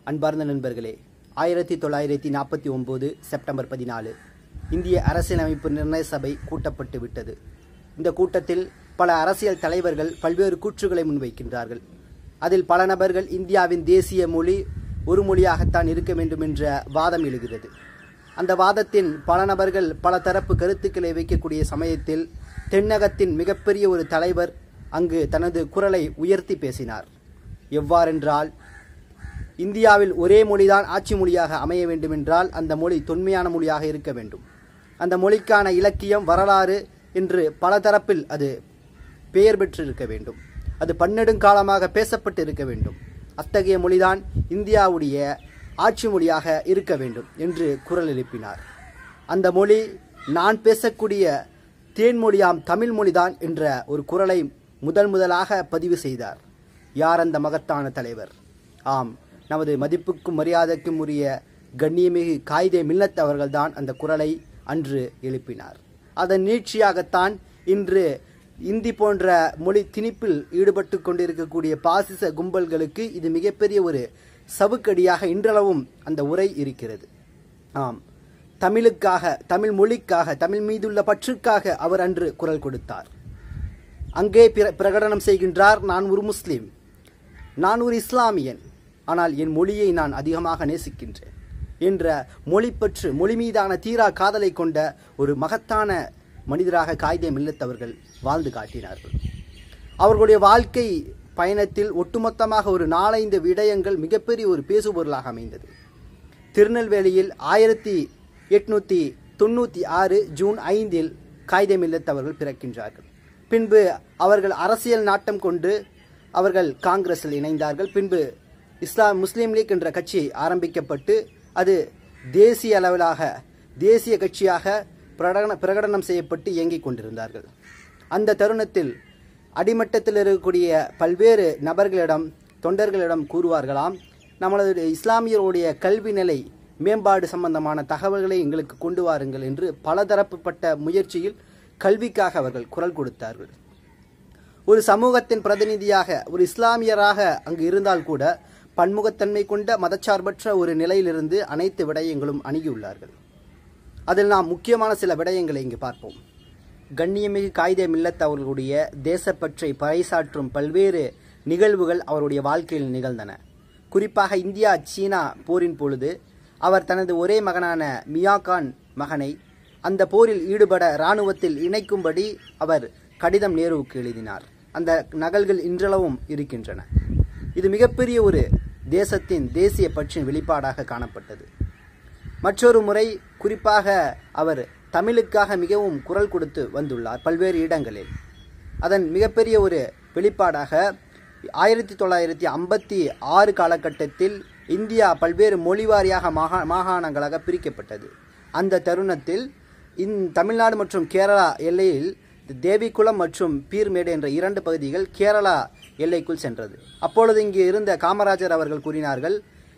அன்பார்ந்த நண்பர்களே ஆயிரத்தி தொள்ளாயிரத்தி நாற்பத்தி ஒன்பது செப்டம்பர் பதினாலு இந்திய அரசியலமைப்பு நிர்ணய சபை கூட்டப்பட்டு விட்டது இந்த கூட்டத்தில் பல அரசியல் தலைவர்கள் பல்வேறு கூற்றுகளை முன்வைக்கின்றார்கள் அதில் பல நபர்கள் இந்தியாவின் தேசிய மொழி ஒரு மொழியாகத்தான் இருக்க வேண்டும் என்ற வாதம் எழுகிறது அந்த வாதத்தின் பல நபர்கள் பல தரப்பு கருத்துக்களை வைக்கக்கூடிய சமயத்தில் தென்னகத்தின் மிகப்பெரிய ஒரு தலைவர் அங்கு தனது குரலை உயர்த்தி பேசினார் எவ்வாறென்றால் இந்தியாவில் ஒரே மொழிதான் ஆட்சி மொழியாக அமைய வேண்டுமென்றால் அந்த மொழி தொன்மையான மொழியாக இருக்க வேண்டும் அந்த மொழிக்கான இலக்கியம் வரலாறு என்று பல தரப்பில் அது பெயர் பெற்றிருக்க வேண்டும் அது பன்னெடுங்காலமாக பேசப்பட்டு இருக்க வேண்டும் அத்தகைய மொழிதான் இந்தியாவுடைய ஆட்சி மொழியாக இருக்க வேண்டும் என்று குரல் எழுப்பினார் அந்த மொழி நான் பேசக்கூடிய தேன்மொழியாம் தமிழ் மொழிதான் என்ற ஒரு குரலை முதல் முதலாக பதிவு செய்தார் யார் அந்த மகத்தான தலைவர் ஆம் நமது மதிப்புக்கும் மரியாதைக்கும் உரிய கண்ணியமிகு காயிதே மில்லத் அவர்கள்தான் அந்த குரலை அன்று எழுப்பினார் அதன் நீட்சியாகத்தான் இன்று இந்தி போன்ற மொழி திணிப்பில் ஈடுபட்டு கொண்டிருக்கக்கூடிய பாசிச கும்பல்களுக்கு இது மிகப்பெரிய ஒரு சவுக்கடியாக இன்றளவும் அந்த உரை இருக்கிறது ஆம் தமிழுக்காக தமிழ் மொழிக்காக தமிழ் மீதுள்ள பற்றுக்காக அவர் அன்று குரல் கொடுத்தார் அங்கே பிர பிரகடனம் செய்கின்றார் நான் ஒரு முஸ்லீம் நான் ஒரு இஸ்லாமியன் ஆனால் என் மொழியை நான் அதிகமாக நேசிக்கின்றேன் என்ற மொழிப்பற்று மொழி மீதான தீரா காதலை கொண்ட ஒரு மகத்தான மனிதராக காய்தே மில்லத்தவர்கள் வாழ்ந்து காட்டினார்கள் அவர்களுடைய வாழ்க்கை பயணத்தில் ஒட்டுமொத்தமாக ஒரு நாலைந்து விடயங்கள் மிகப்பெரிய ஒரு பேசுபொருளாக அமைந்தது திருநெல்வேலியில் ஆயிரத்தி எட்நூத்தி தொண்ணூற்றி ஆறு ஜூன் ஐந்தில் காய்தே மில்லத் அவர்கள் பிறக்கின்றார்கள் பின்பு அவர்கள் அரசியல் நாட்டம் கொண்டு அவர்கள் காங்கிரஸில் இணைந்தார்கள் பின்பு இஸ்லாம் முஸ்லீம் லீக் என்ற கட்சி ஆரம்பிக்கப்பட்டு அது தேசிய அளவிலாக தேசிய கட்சியாக பிரகடன பிரகடனம் செய்யப்பட்டு இயங்கிக் கொண்டிருந்தார்கள் அந்த தருணத்தில் அடிமட்டத்தில் இருக்கக்கூடிய பல்வேறு நபர்களிடம் தொண்டர்களிடம் கூறுவார்களாம் நம்மளது இஸ்லாமியருடைய கல்வி நிலை மேம்பாடு சம்பந்தமான தகவல்களை எங்களுக்கு கொண்டு வாருங்கள் என்று பலதரப்புப்பட்ட முயற்சியில் கல்விக்காக அவர்கள் குரல் கொடுத்தார்கள் ஒரு சமூகத்தின் பிரதிநிதியாக ஒரு இஸ்லாமியராக அங்கு இருந்தால் கூட பன்முகத்தன்மை கொண்ட மதச்சார்பற்ற ஒரு நிலையிலிருந்து அனைத்து விடயங்களும் அணுகியுள்ளார்கள் அதில் நாம் முக்கியமான சில விடயங்களை இங்கு பார்ப்போம் கண்ணியமிகு காயிதே மில்லத் அவர்களுடைய தேசப்பற்றை பறைசாற்றும் பல்வேறு நிகழ்வுகள் அவருடைய வாழ்க்கையில் நிகழ்ந்தன குறிப்பாக இந்தியா சீனா போரின் பொழுது அவர் தனது ஒரே மகனான மியாகான் மகனை அந்த போரில் ஈடுபட இராணுவத்தில் இணைக்கும்படி அவர் கடிதம் நேருவுக்கு எழுதினார் அந்த நகல்கள் இன்றளவும் இருக்கின்றன இது மிகப்பெரிய ஒரு தேசத்தின் தேசிய பற்றின் வெளிப்பாடாக காணப்பட்டது மற்றொரு முறை குறிப்பாக அவர் தமிழுக்காக மிகவும் குரல் கொடுத்து வந்துள்ளார் பல்வேறு இடங்களில் அதன் மிகப்பெரிய ஒரு வெளிப்பாடாக ஆயிரத்தி தொள்ளாயிரத்தி ஐம்பத்தி ஆறு காலகட்டத்தில் இந்தியா பல்வேறு மொழிவாரியாக மாகா மாகாணங்களாக பிரிக்கப்பட்டது அந்த தருணத்தில் இந் தமிழ்நாடு மற்றும் கேரளா எல்லையில் தேவிக்குளம் மற்றும் பீர்மேடு என்ற இரண்டு பகுதிகள் கேரளா எல்லைக்குள் சென்றது அப்பொழுது இங்கு இருந்த காமராஜர் அவர்கள் கூறினார்கள்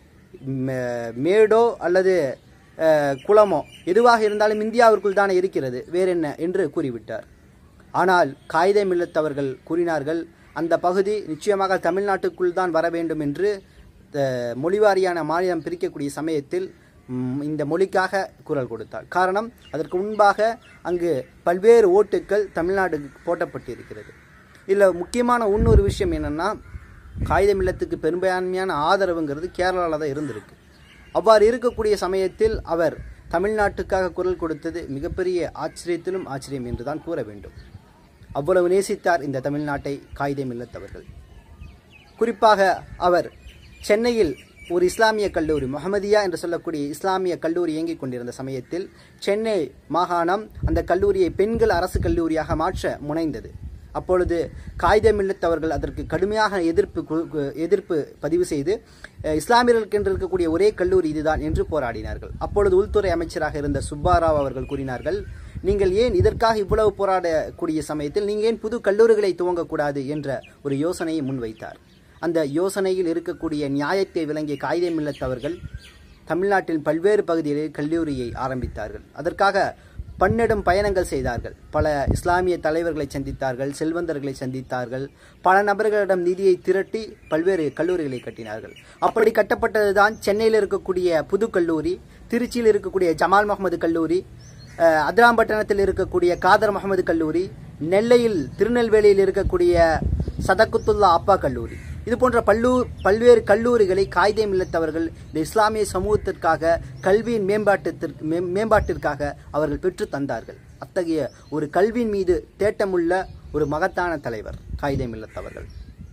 மேடோ அல்லது குளமோ எதுவாக இருந்தாலும் இந்தியாவிற்குள் தானே இருக்கிறது வேற என்ன என்று கூறிவிட்டார் ஆனால் காயிதே மில்லத்தவர்கள் கூறினார்கள் அந்த பகுதி நிச்சயமாக தமிழ்நாட்டுக்குள் தான் வர வேண்டும் என்று மொழிவாரியான மாநிலம் பிரிக்கக்கூடிய சமயத்தில் இந்த மொழிக்காக குரல் கொடுத்தார் காரணம் அதற்கு முன்பாக அங்கு பல்வேறு ஓட்டுக்கள் தமிழ்நாடுக்கு போட்டப்பட்டிருக்கிறது இதில் முக்கியமான இன்னொரு விஷயம் என்னென்னா காகித மில்லத்துக்கு பெரும்பான்மையான ஆதரவுங்கிறது கேரளாவில் தான் இருந்திருக்கு அவ்வாறு இருக்கக்கூடிய சமயத்தில் அவர் தமிழ்நாட்டுக்காக குரல் கொடுத்தது மிகப்பெரிய ஆச்சரியத்திலும் ஆச்சரியம் என்று தான் கூற வேண்டும் அவ்வளவு நேசித்தார் இந்த தமிழ்நாட்டை காகித மில்லத்தவர்கள் குறிப்பாக அவர் சென்னையில் ஒரு இஸ்லாமிய கல்லூரி முகமதியா என்று சொல்லக்கூடிய இஸ்லாமிய கல்லூரி இயங்கிக் கொண்டிருந்த சமயத்தில் சென்னை மாகாணம் அந்த கல்லூரியை பெண்கள் அரசு கல்லூரியாக மாற்ற முனைந்தது அப்பொழுது காகித மில்லத்தவர்கள் அதற்கு கடுமையாக எதிர்ப்பு எதிர்ப்பு பதிவு செய்து இஸ்லாமியர்களுக்கு என்று இருக்கக்கூடிய ஒரே கல்லூரி இதுதான் என்று போராடினார்கள் அப்பொழுது உள்துறை அமைச்சராக இருந்த சுப்பாராவ் அவர்கள் கூறினார்கள் நீங்கள் ஏன் இதற்காக இவ்வளவு போராடக்கூடிய சமயத்தில் நீங்கள் ஏன் புது கல்லூரிகளை துவங்கக்கூடாது என்ற ஒரு யோசனையை முன்வைத்தார் அந்த யோசனையில் இருக்கக்கூடிய நியாயத்தை விளங்கிய காகித மில்லத்தவர்கள் தமிழ்நாட்டின் பல்வேறு பகுதிகளில் கல்லூரியை ஆரம்பித்தார்கள் அதற்காக பன்னெடும் பயணங்கள் செய்தார்கள் பல இஸ்லாமிய தலைவர்களை சந்தித்தார்கள் செல்வந்தர்களை சந்தித்தார்கள் பல நபர்களிடம் நிதியை திரட்டி பல்வேறு கல்லூரிகளை கட்டினார்கள் அப்படி கட்டப்பட்டதுதான் சென்னையில் இருக்கக்கூடிய புது கல்லூரி திருச்சியில் இருக்கக்கூடிய ஜமால் முகமது கல்லூரி அஹ், அதிராம்பட்டினத்தில் இருக்கக்கூடிய காதர் முகமது கல்லூரி நெல்லையில் திருநெல்வேலியில் இருக்கக்கூடிய சதகுத்துல்லா அப்பா கல்லூரி இது போன்ற பல்லூர் பல்வேறு கல்லூரிகளை காய்தே மில்லத்தவர்கள் இந்த இஸ்லாமிய சமூகத்திற்காக கல்வியின் மேம்பாட்டிற்கு மே- மேம்பாட்டிற்காக அவர்கள் பெற்று தந்தார்கள் அத்தகைய ஒரு கல்வியின் மீது தேட்டமுள்ள ஒரு மகத்தான தலைவர் காய்தே மில்லத்தவர்கள்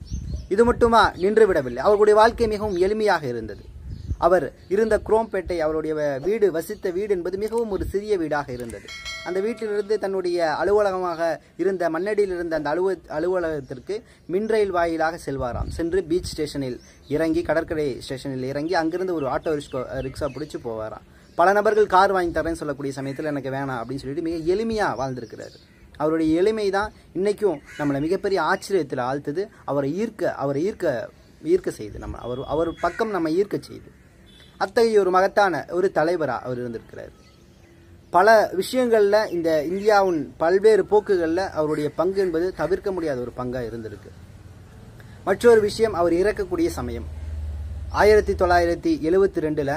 இது மட்டுமா நின்றுவிடவில்லை அவர்களுடைய வாழ்க்கை மிகவும் எளிமையாக இருந்தது அவர் இருந்த குரோம்பேட்டை அவருடைய வீடு வசித்த வீடு என்பது மிகவும் ஒரு சிறிய வீடாக இருந்தது அந்த வீட்டிலிருந்து தன்னுடைய அலுவலகமாக இருந்த மண்ணடியில் இருந்த அந்த அலுவ அலுவலகத்திற்கு மின் ரயில் வாயிலாக செல்வாராம் சென்று பீச் ஸ்டேஷனில் இறங்கி கடற்கரை ஸ்டேஷனில் இறங்கி அங்கிருந்து ஒரு ஆட்டோ ரிக்ஷா ரிக்ஷா பிடிச்சி போவாராம் பல நபர்கள் கார் வாங்கி தரேன்னு சொல்லக்கூடிய சமயத்தில் எனக்கு வேணாம் அப்படின்னு சொல்லிட்டு மிக எளிமையாக வாழ்ந்திருக்கிறாரு அவருடைய எளிமை தான் இன்னைக்கும் நம்மளை மிகப்பெரிய ஆச்சரியத்தில் ஆழ்த்துது அவரை ஈர்க்க அவரை ஈர்க்க ஈர்க்க செய்து நம்ம அவர் அவர் பக்கம் நம்ம ஈர்க்க செய்து அத்தகைய ஒரு மகத்தான ஒரு தலைவராக அவர் இருந்திருக்கிறார் பல விஷயங்களில் இந்த இந்தியாவின் பல்வேறு போக்குகளில் அவருடைய பங்கு என்பது தவிர்க்க முடியாத ஒரு பங்காக இருந்திருக்கு மற்றொரு விஷயம் அவர் இறக்கக்கூடிய சமயம் ஆயிரத்தி தொள்ளாயிரத்தி எழுவத்தி ரெண்டில்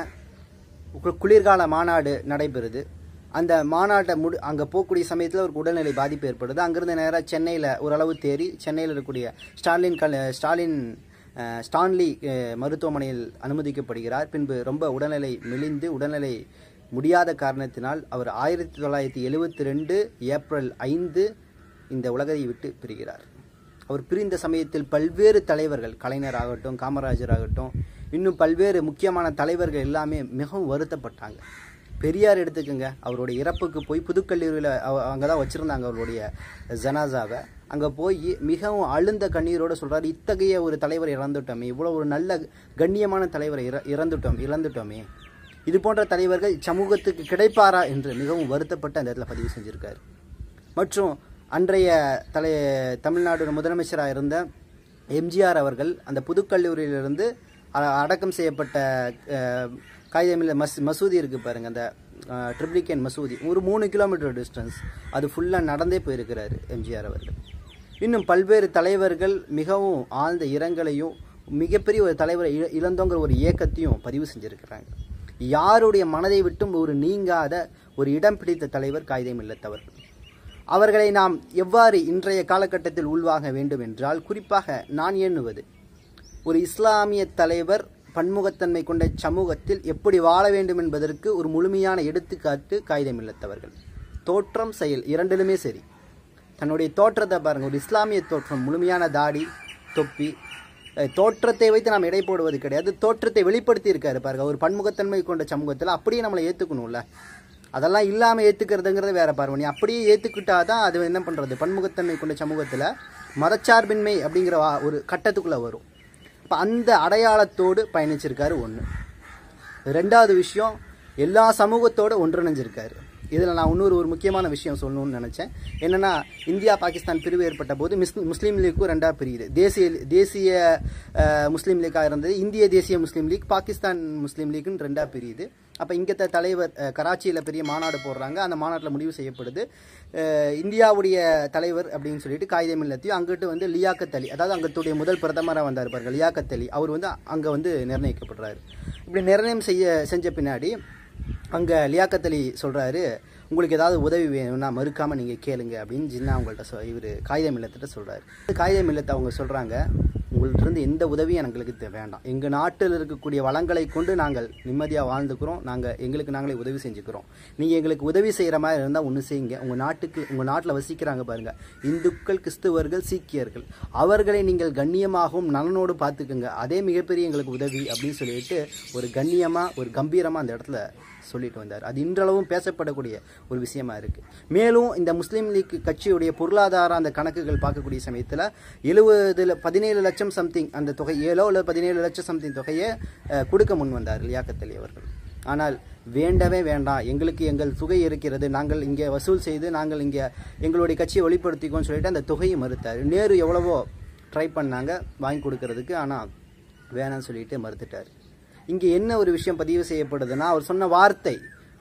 குளிர்கால மாநாடு நடைபெறுது அந்த மாநாட்டை முடி அங்கே போகக்கூடிய சமயத்தில் ஒரு உடல்நிலை பாதிப்பு ஏற்படுது அங்கிருந்து நேராக சென்னையில் ஓரளவு தேறி சென்னையில் இருக்கக்கூடிய ஸ்டாலின் கல் ஸ்டாலின் அஹ், ஸ்டான்லி அஹ், மருத்துவமனையில் அனுமதிக்கப்படுகிறார் பின்பு ரொம்ப உடல்நிலை மெலிந்து உடல்நிலை முடியாத காரணத்தினால் அவர் ஆயிரத்தி தொள்ளாயிரத்தி எழுவத்தி ரெண்டு ஏப்ரல் ஐந்து இந்த உலகை விட்டு பிரிகிறார் அவர் பிரிந்த சமயத்தில் பல்வேறு தலைவர்கள் கலைஞர் ஆகட்டும் காமராஜர் ஆகட்டும் இன்னும் பல்வேறு முக்கியமான தலைவர்கள் எல்லாமே மிகவும் வருத்தப்பட்டாங்க பெரியார் எடுத்துக்கோங்க அவருடைய இறப்புக்கு போய் புதுக்கல்லூரியில் அங்கே தான் வச்சுருந்தாங்க அவருடைய ஜனாசாவை அங்கே போய் மிகவும் அழுந்த கண்ணீரோடு சொல்கிறார் இத்தகைய ஒரு தலைவர் இறந்துட்டோமே இவ்வளோ ஒரு நல்ல கண்ணியமான தலைவரை இற இறந்துட்டோம் இழந்துட்டோமே இது போன்ற தலைவர்கள் சமூகத்துக்கு கிடைப்பாரா என்று மிகவும் வருத்தப்பட்டு அந்த இடத்துல பதிவு செஞ்சிருக்காரு மற்றும் அன்றைய தலை தமிழ்நாடு முதலமைச்சராக இருந்த எம்ஜிஆர் அவர்கள் அந்த புதுக்கல்லூரியிலிருந்து அ- அடக்கம் செய்யப்பட்ட அஹ், காகிதமில்ல மஸ் மசூதி இருக்குது பாருங்கள் அந்த ட்ரிப்ளிகேன் மசூதி ஒரு மூணு கிலோமீட்டர் டிஸ்டன்ஸ் அது ஃபுல்லாக நடந்தே போயிருக்கிறாரு எம்ஜிஆர் அவர்கள் இன்னும் பல்வேறு தலைவர்கள் மிகவும் ஆழ்ந்த இரங்கலையும் மிகப்பெரிய ஒரு தலைவரை இழ- இழந்தோங்கிற ஒரு ஏக்கத்தையும் பதிவு செஞ்சிருக்கிறாங்க யாருடைய மனதை விட்டும் ஒரு நீங்காத ஒரு இடம் பிடித்த தலைவர் காகிதம் இல்லத்தவர்கள் அவர்களை நாம் எவ்வாறு இன்றைய காலகட்டத்தில் உள்வாங்க வேண்டும் என்றால் குறிப்பாக நான் எண்ணுவது ஒரு இஸ்லாமிய தலைவர் பன்முகத்தன்மை கொண்ட சமூகத்தில் எப்படி வாழ வேண்டும் என்பதற்கு ஒரு முழுமையான எடுத்துக்காட்டு காகிதம் இல்லத்தவர்கள் தோற்றம் செயல் இரண்டிலுமே சரி தன்னுடைய தோற்றத்தை பாருங்க ஒரு இஸ்லாமிய தோற்றம் முழுமையான தாடி தொப்பி அஹ், தோற்றத்தை வைத்து நாம் எடை போடுவது கிடையாது தோற்றத்தை வெளிப்படுத்தி இருக்காரு பாருங்க ஒரு பன்முகத்தன்மை கொண்ட சமூகத்தில் அப்படியே நம்மளை ஏற்றுக்கணும்ல அதெல்லாம் இல்லாமல் ஏற்றுக்கிறதுங்கிறது வேற பாருங்க நீ அப்படியே ஏற்றுக்கிட்டா தான் அது என்ன பண்ணுறது பன்முகத்தன்மை கொண்ட சமூகத்தில் மதச்சார்பின்மை அப்படிங்கிற வா- ஒரு கட்டத்துக்குள்ளே வரும் இப்போ அந்த அடையாளத்தோடு பயணிச்சிருக்காரு ஒன்று ரெண்டாவது விஷயம் எல்லா சமூகத்தோட ஒன்றிணைஞ்சிருக்காரு இதில் நான் இன்னொரு ஒரு முக்கியமான விஷயம் சொல்லணும்னு நினச்சேன் என்னென்னா இந்தியா பாகிஸ்தான் பிரிவு ஏற்பட்ட போது மிஸ் முஸ்லீம் லீக்கும் ரெண்டாக பிரியுது தேசிய தேசிய அஹ், முஸ்லீம் லீக்காக இருந்தது இந்திய தேசிய முஸ்லீம் லீக் பாகிஸ்தான் முஸ்லீம் லீக்னு ரெண்டாக பிரியுது அப்போ இங்கத்த தலைவர் அஹ், கராச்சியில் பெரிய மாநாடு போடுறாங்க அந்த மாநாட்டில் முடிவு செய்யப்படுது அஹ், இந்தியாவுடைய தலைவர் அப்படின்னு சொல்லிட்டு காகிதம் இல்லத்தையும் அங்கிட்டு வந்து லியாக்கத் அலி அதாவது அங்கத்துடைய முதல் பிரதமராக வந்தார் பாருங்க லியாக்கத் அலி அவர் வந்து அங்கே வந்து நிர்ணயிக்கப்படுறாரு இப்படி நிர்ணயம் செய்ய செஞ்ச பின்னாடி அங்கே லியாக்கத் அலி சொல்கிறாரு உங்களுக்கு ஏதாவது உதவி வேணும்னா மறுக்காமல் நீங்கள் கேளுங்க அப்படின்னு ஜின்னா அவங்கள்ட்ட சொ இவர் காகிதம் இல்லத்திட்ட சொல்கிறாரு காகிதம் இல்லத்தை அவங்க சொல்கிறாங்க உங்கள்ட்ட இருந்து எந்த உதவியும் எங்களுக்கு தே- வேண்டாம் எங்கள் நாட்டில் இருக்கக்கூடிய வளங்களை கொண்டு நாங்கள் நிம்மதியாக வாழ்ந்துக்கிறோம் நாங்கள் எங்களுக்கு நாங்களே உதவி செஞ்சுக்கிறோம் நீங்கள் எங்களுக்கு உதவி செய்கிற மாதிரி இருந்தால் ஒன்று செய்யுங்க உங்கள் நாட்டுக்கு உங்கள் நாட்டில் வசிக்கிறாங்க பாருங்கள் இந்துக்கள் கிறிஸ்துவர்கள் சீக்கியர்கள் அவர்களை நீங்கள் கண்ணியமாகவும் நலனோடு பார்த்துக்குங்க அதே மிகப்பெரிய எங்களுக்கு உதவி அப்படின்னு சொல்லிட்டு ஒரு கண்ணியமாக ஒரு கம்பீரமாக அந்த இடத்துல சொல்லிட்டு வந்தார் அது இன்றளவும் பேசப்படக்கூடிய ஒரு விஷயமா இருக்கு மேலும் இந்த முஸ்லீம் லீக் கட்சியுடைய பொருளாதார அந்த கணக்குகள் பார்க்கக்கூடிய சமயத்தில் எழுபதுல பதினேழு லட்சம் சம்திங் அந்த தொகை ஏழோ இல்லை பதினேழு லட்சம் சம்திங் தொகையை அஹ், கொடுக்க முன் வந்தார் லியாக்கத் அலி அவர்கள் ஆனால் வேண்டவே வேண்டாம் எங்களுக்கு எங்கள் தொகை இருக்கிறது நாங்கள் இங்கே வசூல் செய்து நாங்கள் இங்கே எங்களுடைய கட்சியை வெளிப்படுத்திக்கோன்னு சொல்லிட்டு அந்த தொகையை மறுத்தார் நேரு எவ்வளவோ ட்ரை பண்ணாங்க வாங்கி கொடுக்கறதுக்கு ஆனால் வேணாம்னு சொல்லிட்டு மறுத்துட்டார் இங்கே என்ன ஒரு விஷயம் பதிவு செய்யப்படுதுன்னா அவர் சொன்ன வார்த்தை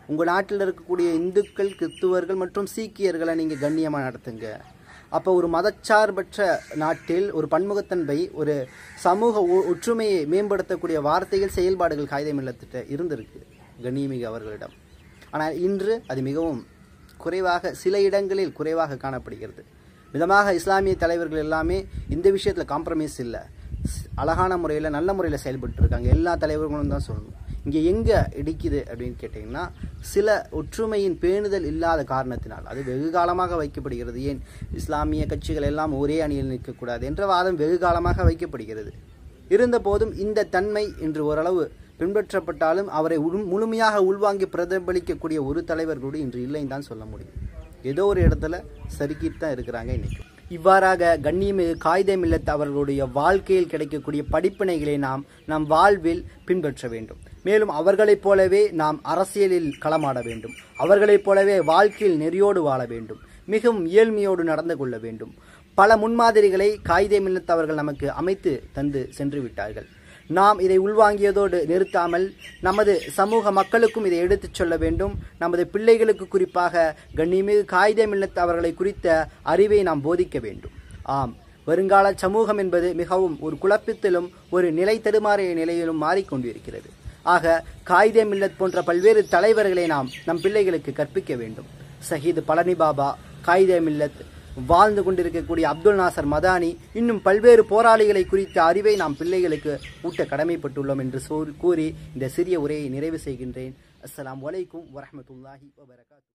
உங்கள் நாட்டில் இருக்கக்கூடிய இந்துக்கள் கிறிஸ்துவர்கள் மற்றும் சீக்கியர்களை நீங்கள் கண்ணியமாக நடத்துங்க அப்போ ஒரு மதச்சார்பற்ற நாட்டில் ஒரு பன்முகத்தன்மை ஒரு சமூக ஒ- ஒற்றுமையை மேம்படுத்தக்கூடிய வார்த்தைகள் செயல்பாடுகள் காகிதம் இல்லத்திட்ட இருந்திருக்கு கண்ணியமிகு அவர்களிடம் ஆனால் இன்று அது மிகவும் குறைவாக சில இடங்களில் குறைவாக காணப்படுகிறது விதமாக இஸ்லாமிய தலைவர்கள் எல்லாமே இந்த விஷயத்தில் காம்ப்ரமைஸ் இல்லை ஸ்- அழகான முறையில் நல்ல முறையில் செயல்பட்டு இருக்காங்க எல்லா தலைவர்களும் தான் சொல்லணும் இங்கே எங்கே இடிக்குது அப்படின்னு கேட்டிங்கன்னா சில ஒற்றுமையின் பேணுதல் இல்லாத காரணத்தினால் அது வெகு காலமாக வைக்கப்படுகிறது ஏன் இஸ்லாமிய கட்சிகள் எல்லாம் ஒரே அணியில் நிற்கக்கூடாது என்ற வாதம் வெகு காலமாக வைக்கப்படுகிறது இருந்தபோதும் இந்த தன்மை இன்று ஓரளவு பின்பற்றப்பட்டாலும் அவரை உள்- முழுமையாக உள்வாங்கி பிரதிபலிக்கக்கூடிய ஒரு தலைவர் கூட இன்று இல்லைன்னு தான் சொல்ல முடியும் ஏதோ ஒரு இடத்துல சறுக்கிட்டு தான் இருக்கிறாங்க இன்னைக்கு இவ்வாறாக கண்ணியமிகு காகிதம் இல்லத்து அவர்களுடைய வாழ்க்கையில் கிடைக்கக்கூடிய படிப்பினைகளை நாம் நம் வாழ்வில் பின்பற்ற வேண்டும் மேலும் அவர்களைப் போலவே நாம் அரசியலில் களமாட வேண்டும் அவர்களைப் போலவே வாழ்க்கையில் நெறியோடு வாழ வேண்டும் மிகவும் ஏழ்மையோடு நடந்து கொள்ள வேண்டும் பல முன்மாதிரிகளை காகிதம் இல்லத்து அவர்கள் நமக்கு அமைத்து தந்து சென்று விட்டார்கள் நாம் இதை உள்வாங்கியதோடு நிறுத்தாமல் நமது சமூக மக்களுக்கும் இதை எடுத்துச் சொல்ல வேண்டும் நமது பிள்ளைகளுக்கு குறிப்பாக கண்ணியமிகு காகிதம் இல்லத்து அவர்களை குறித்த அறிவை நாம் போதிக்க வேண்டும் ஆம் வருங்கால சமூகம் என்பது மிகவும் ஒரு குழப்பத்திலும் ஒரு நிலை தடுமாறிய நிலையிலும் மாறிக்கொண்டிருக்கிறது ஆக காயிதே மில்லத் போன்ற பல்வேறு தலைவர்களை நாம் நம் பிள்ளைகளுக்கு கற்பிக்க வேண்டும் சஹீது பழனி பாபா காயிதே மில்லத் வாழ்ந்து கொண்டிருக்கக்கூடிய அப்துல் நாசர் மதானி இன்னும் பல்வேறு போராளிகளை குறித்த அறிவை நாம் பிள்ளைகளுக்கு ஊட்ட கடமைப்பட்டுள்ளோம் என்று சொல் கூறி இந்த சிறிய உரையை நிறைவு செய்கின்றேன் அஸ்ஸலாமு அலைக்கும் வரஹ்மத்துல்லாஹி வபரகாத்து